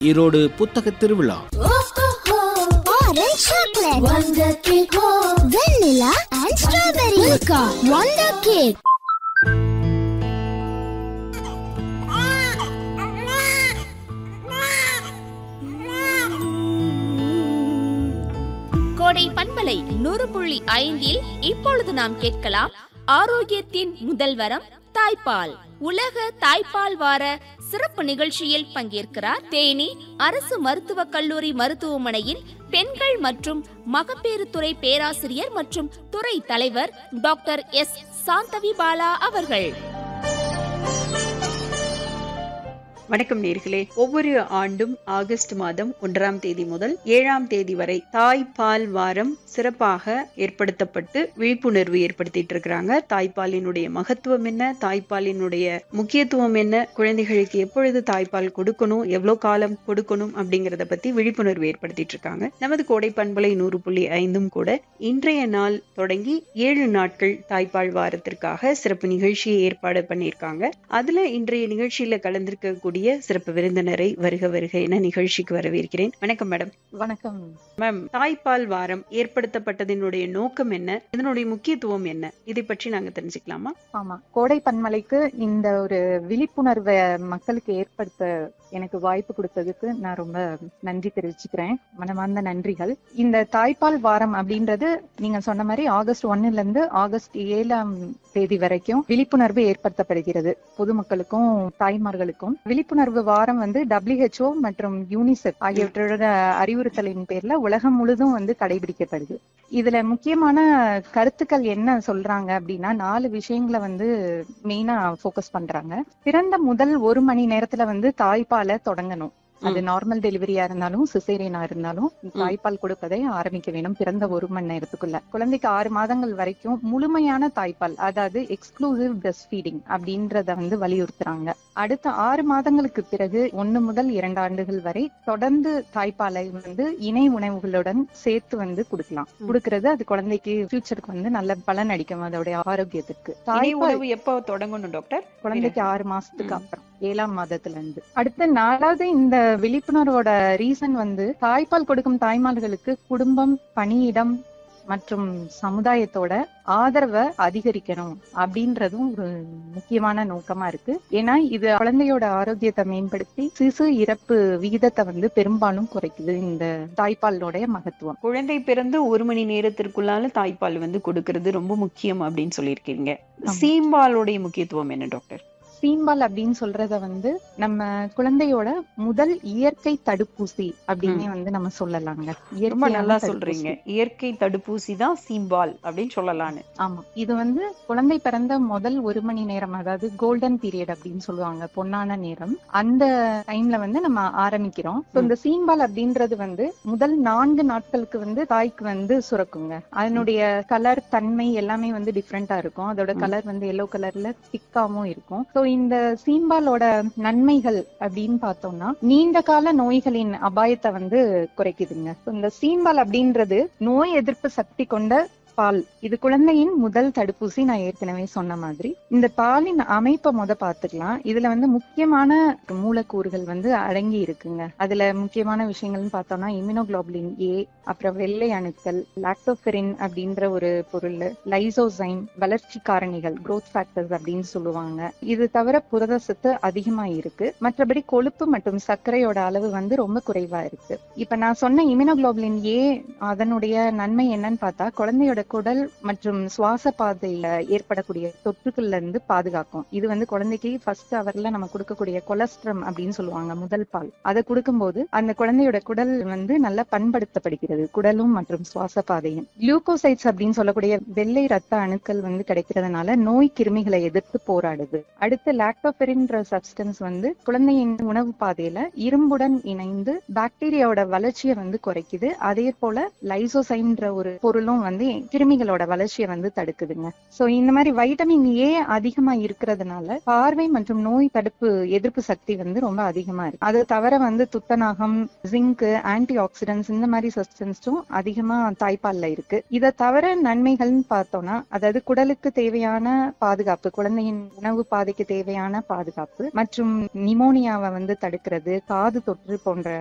ஈரோடு புத்தக திருவிழா Orange chocolate, Wonder cake, vanilla and strawberry, Milka, Wonder cake. கோடை பண்பலை நூறு புள்ளி ஐந்தில் இப்பொழுது நாம் கேட்கலாம் ஆரோக்கியத்தின் முதல் வரம் தாய்ப்பால் உலக தாய்ப்பால் வார சிறப்பு நிகழ்ச்சியில் பங்கேற்கிறார் தேனி அரசு மருத்துவக் கல்லூரி மருத்துவமனையின் பெண்கள் மற்றும் மகப்பேறு துறை பேராசிரியர் மற்றும் துறை தலைவர் டாக்டர் எஸ் சாந்தவி பாலா அவர்கள் வணக்கம் நேர்களே ஒவ்வொரு ஆண்டும் ஆகஸ்ட் மாதம் ஒன்றாம் தேதி முதல் ஏழாம் தேதி வரை தாய்ப்பால் வாரம் சிறப்பாக ஏற்படுத்தப்பட்டு விழிப்புணர்வு ஏற்படுத்திட்டு இருக்கிறாங்க தாய்ப்பாலினுடைய மகத்துவம் என்ன தாய்ப்பாலினுடைய முக்கியத்துவம் என்ன குழந்தைகளுக்கு எப்பொழுது தாய்ப்பால் கொடுக்கணும் எவ்வளவு காலம் கொடுக்கணும் அப்படிங்கறத பத்தி விழிப்புணர்வு ஏற்படுத்திட்டு இருக்காங்க நமது கோடை பண்பலை நூறு புள்ளி ஐந்தும் கூட இன்றைய நாள் தொடங்கி ஏழு நாட்கள் தாய்ப்பால் வாரத்திற்காக சிறப்பு நிகழ்ச்சியை ஏற்பாடு பண்ணியிருக்காங்க அதுல இன்றைய நிகழ்ச்சியில கலந்திருக்கக்கூடிய சிறப்பு விருந்தினரை வருக வருக என நிகழ்ச்சிக்கு வரவேற்கிறேன் வணக்கம் மேடம் வணக்கம் மேம் தாய்ப்பால் வாரம் ஏற்படுத்தப்பட்டதனுடைய நோக்கம் என்ன இதனுடைய முக்கியத்துவம் என்ன இதை பற்றி நாங்க தெரிஞ்சுக்கலாமா ஆமா கோடை பன்மலைக்கு இந்த ஒரு விழிப்புணர்வை மக்களுக்கு ஏற்படுத்த எனக்கு வாய்ப்பு கொடுத்ததுக்கு நான் ரொம்ப நன்றி தெரிவிச்சுக்கிறேன் மனமார்ந்த நன்றிகள் இந்த தாய்ப்பால் வாரம் அப்படின்றது நீங்க சொன்ன மாதிரி ஆகஸ்ட் ஒன்னுல இருந்து ஆகஸ்ட் ஏழாம் தேதி வரைக்கும் விழிப்புணர்வு ஏற்படுத்தப்படுகிறது பொதுமக்களுக்கும் தாய்மார்களுக்கும் விழிப்புணர்வு வாரம் வந்து WHO மற்றும் யூனிசெஃப் ஆகியவற்றோட அறிவுறுத்தலின் பேர்ல உலகம் முழுதும் வந்து கடைபிடிக்கப்படுது இதுல முக்கியமான கருத்துக்கள் என்ன சொல்றாங்க அப்படின்னா நாலு விஷயங்களை வந்து மெயினா ஃபோக்கஸ் பண்றாங்க பிறந்த முதல் ஒரு மணி நேரத்துல வந்து தாய்ப்பாலை தொடங்கணும் அது நார்மல் டெலிவரியா இருந்தாலும் சிசேரியனா இருந்தாலும் தாய்ப்பால் கொடுப்பதை ஆரம்பிக்க வேணும் பிறந்த ஒரு மணி நேரத்துக்குள்ள குழந்தைக்கு ஆறு மாதங்கள் வரைக்கும் முழுமையான தாய்ப்பால் அதாவது எக்ஸ்க்ளூசிவ் பிரஸ்ட் ஃபீடிங் அப்படின்றத வந்து வலியுறுத்துறாங்க அடுத்த ஆறு மாதங்களுக்கு பிறகு ஒன்னு முதல் இரண்டு ஆண்டுகள் வரை தொடர்ந்து தாய்ப்பாலை வந்து இணை உணவுகளுடன் சேர்த்து வந்து கொடுக்கலாம் கொடுக்கறது அது குழந்தைக்கு ஃபியூச்சருக்கு வந்து நல்ல பலன் அளிக்கும் அதோடைய ஆரோக்கியத்துக்கு இணை தாய்ப்பால் உணவு எப்போ தொடங்கணும் டாக்டர் குழந்தைக்கு ஆறு மாசத்துக்கு ம். அப்புறம் ஏழாம் மாதத்துல இருந்து அடுத்த நாலாவது இந்த விழிப்புணர்வோட ரீசன் வந்து தாய்ப்பால் கொடுக்கும் தாய்மார்களுக்கு குடும்பம் பணியிடம் மற்றும் சமுதாயத்தோட ஆதரவை அதிகரிக்கணும் அப்படின்றதும் ஒரு முக்கியமான நோக்கமா இருக்கு ஏன்னா இது குழந்தையோட ஆரோக்கியத்தை மேம்படுத்தி சிசு இறப்பு விகிதத்தை வந்து பெரும்பாலும் குறைக்குது இந்த தாய்ப்பாலோடைய மகத்துவம் குழந்தை பிறந்து ஒரு மணி நேரத்திற்குள்ளால தாய்ப்பால் வந்து கொடுக்கறது ரொம்ப முக்கியம் அப்படின்னு சொல்லியிருக்கீங்க ஆமா. சீம்பாலுடைய முக்கியத்துவம் என்ன டாக்டர் சீம்பால் அப்படின்னு சொல்றத வந்து நம்ம குழந்தையோட முதல் இயற்கை தடுப்பூசி அப்படின்னே வந்து நம்ம சொல்லலாங்க ரொம்ப இயற்கையான நல்லா தடுப்பூசி. சொல்றீங்க இயற்கை தடுப்பூசி தான் சீம்பால் அப்படின்னு சொல்லலான்னு ஆமா இது வந்து குழந்தை பிறந்த முதல் ஒரு மணி நேரம் அதாவது கோல்டன் பீரியட் அப்படின்னு சொல்லுவாங்க பொன்னான நேரம் அந்த டைம்ல வந்து நம்ம ஆரம்பிக்கிறோம் So, இந்த சீம்பால் அப்படின்றது வந்து முதல் நான்கு நாட்களுக்கு வந்து தாய்க்கு வந்து சுரக்குங்க அதனுடைய கலர் தன்மை எல்லாமே வந்து டிஃப்ரெண்டா இருக்கும் அதோட ம். கலர் வந்து எல்லோ கலர்ல திக்காவும் இருக்கும் சோ இந்த சீம்பாலோட நன்மைகள் அப்படின்னு பார்த்தோம்னா நீண்ட கால நோய்களின் அபாயத்தை வந்து குறைக்குதுங்க So, இந்த சீம்பால் அப்படின்றது நோய் எதிர்ப்பு சக்தி கொண்ட பால் இது குழந்தையின் முதல் தடுப்பூசி நான் ஏற்கனவே சொன்ன மாதிரி இந்த பாலின் அமைப்பை முத பாத்துக்கலாம் இதுல வந்து முக்கியமான மூலக்கூறுகள் வந்து அடங்கி இருக்குங்க அதுல முக்கியமான விஷயங்கள்னு பார்த்தோம்னா இம்யூனோகுளோபுலின் ஏ அப்புறம் வெள்ளை அணுக்கள் லாக்டோஃபெரின் அப்படின்ற ஒரு பொருள் லைசோசைம் வளர்ச்சி காரணிகள் growth ஃபேக்டர்ஸ் அப்படின்னு சொல்லுவாங்க இது தவிர புரத சத்து அதிகமா இருக்கு மற்றபடி கொழுப்பு மற்றும் சர்க்கரையோட அளவு வந்து ரொம்ப குறைவா இருக்கு இப்ப நான் சொன்ன இம்யூனோகுளோபுலின் ஏ அதனுடைய நன்மை என்னன்னு பார்த்தா குழந்தையோட குடல் மற்றும் சுவாச பாதையில ஏற்படக்கூடிய தொற்றுகள்ல இருந்து பாதுகாக்கும் இது வந்து குழந்தைக்கு ஃபர்ஸ்ட் அவர்ல நம்ம கொடுக்கக்கூடிய கொலஸ்ட்ரம் அப்படின்னு சொல்லுவாங்க முதல் பால் அதை கொடுக்கும்போது அந்த குழந்தையோட குடல் வந்து நல்லா பண்படுத்தப்படுகிறது குடலும் மற்றும் சுவாச பாதையும் குளுக்கோசைட்ஸ் அப்படின்னு சொல்லக்கூடிய வெள்ளை ரத்த அணுக்கள் வந்து கிடைக்கிறதுனால நோய் கிருமிகளை எதிர்த்து போராடுது அடுத்து லாக்டோபெரின்ற சப்ஸ்டன்ஸ் வந்து குழந்தையின் உணவு பாதையில இரும்புடன் இணைந்து பாக்டீரியாவோட வளர்ச்சியை வந்து குறைக்குது அதே போல லைசோசைம்ன்ற ஒரு பொருளும் வந்து கிருமிகளோட வளர்ச்சியை வந்து தடுக்குதுங்க சோ இந்த மாதிரி வைட்டமின் ஏ அதிகமா இருக்கிறதுனால பார்வை மற்றும் நோய் தடுப்பு எதிர்ப்பு சக்தி வந்து ரொம்ப அதிகமா இருக்கு அது தவிர வந்து துத்தநாகம் ஜிங்க் ஆன்டி ஆக்சிடென்ட்ஸ் இந்த மாதிரி சப்ஸ்டன்ஸும் அதிகமா தாய்ப்பால்ல இருக்கு இதை தவிர நன்மைகள்னு பார்த்தோம்னா அதாவது குடலுக்கு தேவையான பாதுகாப்பு குழந்தையின் உணவு பாதைக்கு தேவையான பாதுகாப்பு மற்றும் நிமோனியாவை வந்து தடுக்கிறது காது தொற்று போன்ற